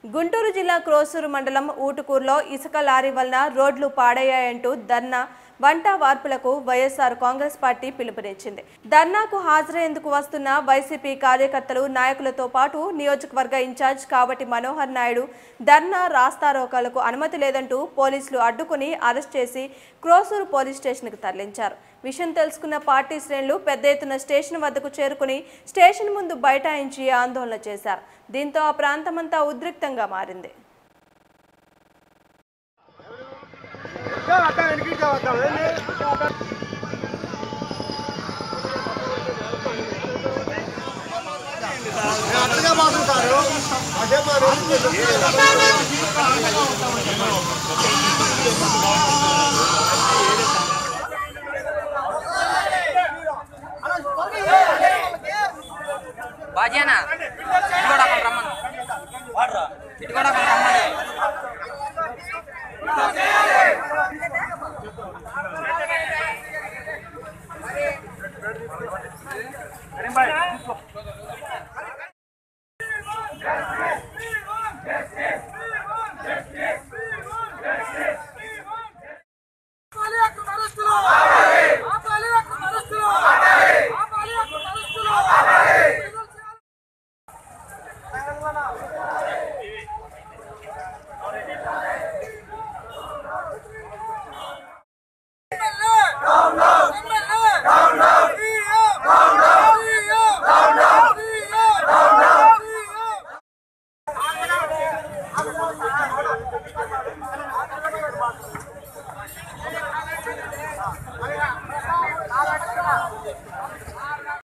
గుంటూరు జిల్లా క్రోసూరు మండలం ఊటుకూరులో ఇసుక లారీ వలన రోడ్లు పాడయ్యాయంటూ ధర్నా వంట వార్పులకు వైఎస్ఆర్ కాంగ్రెస్ పార్టీ పిలుపునిచ్చింది ధర్నాకు హాజరయ్యేందుకు వస్తున్న వైసీపీ కార్యకర్తలు నాయకులతో పాటు నియోజకవర్గ ఇన్ఛార్జ్ కావటి మనోహర్ నాయుడు ధర్నా రాస్తారోకాలకు అనుమతి లేదంటూ పోలీసులు అడ్డుకుని అరెస్ట్ చేసి క్రోసూరు పోలీస్ స్టేషన్కు తరలించారు విషయం తెలుసుకున్న పార్టీ శ్రేణులు పెద్ద ఎత్తున స్టేషన్ వద్దకు చేరుకుని స్టేషన్ ముందు బైఠాయించి ఆందోళన చేశారు దీంతో ఆ ప్రాంతమంతా ఉద్రిక్తంగా మారింది అట్టగా మాట్లాడతారు అదే మరి బాజీనా ఇటు కూడా అక్కడ రమ్మను ఇటు కూడా అక్కడ రమ్మను